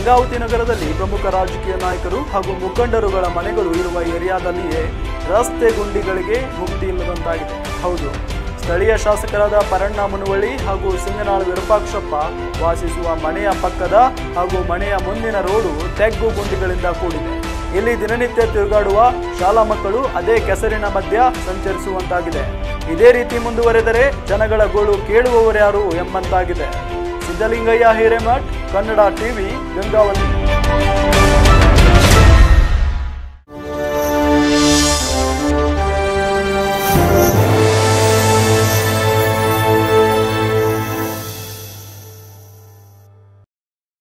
ಗಂಗಾವತಿ ನಗರದಲ್ಲಿ ಪ್ರಮುಖ ರಾಜಕೀಯ ನಾಯಕರು ಹಾಗೂ ಮುಖಂಡರುಗಳ ಮನೆಗಳು ಇರುವ ಏರಿಯಾದಲ್ಲಿಯೇ ರಸ್ತೆ ಗುಂಡಿಗಳಿಗೆ ಮುಕ್ತಿ ಇಲ್ಲದಂತಾಗಿದೆ ಹೌದು ಸ್ಥಳೀಯ ಶಾಸಕರಾದ ಪರಣ್ಣ ಮುನುವಳ್ಳಿ ಹಾಗೂ ಸಿಂಗನಾಳ ವಿರೂಪಾಕ್ಷಪ್ಪ ವಾಸಿಸುವ ಮನೆಯ ಪಕ್ಕದ ಹಾಗೂ ಮನೆಯ ಮುಂದಿನ ರೋಡು ತೆಗ್ಗು ಗುಂಡಿಗಳಿಂದ ಕೂಡಿದೆ ಇಲ್ಲಿ ದಿನನಿತ್ಯ ತಿರುಗಾಡುವ ಶಾಲಾ ಮಕ್ಕಳು ಅದೇ ಕೆಸರಿನ ಮಧ್ಯ ಸಂಚರಿಸುವಂತಾಗಿದೆ ಇದೇ ರೀತಿ ಮುಂದುವರೆದರೆ ಜನಗಳ ಗೋಳು ಕೇಳುವವರ್ಯಾರು ಎಂಬಂತಾಗಿದೆ ಸಿದ್ದಲಿಂಗಯ್ಯ ಹಿರೇಮಠ್ ಕನ್ನಡ ಟಿವಿ ಗಂಗಾವತಿ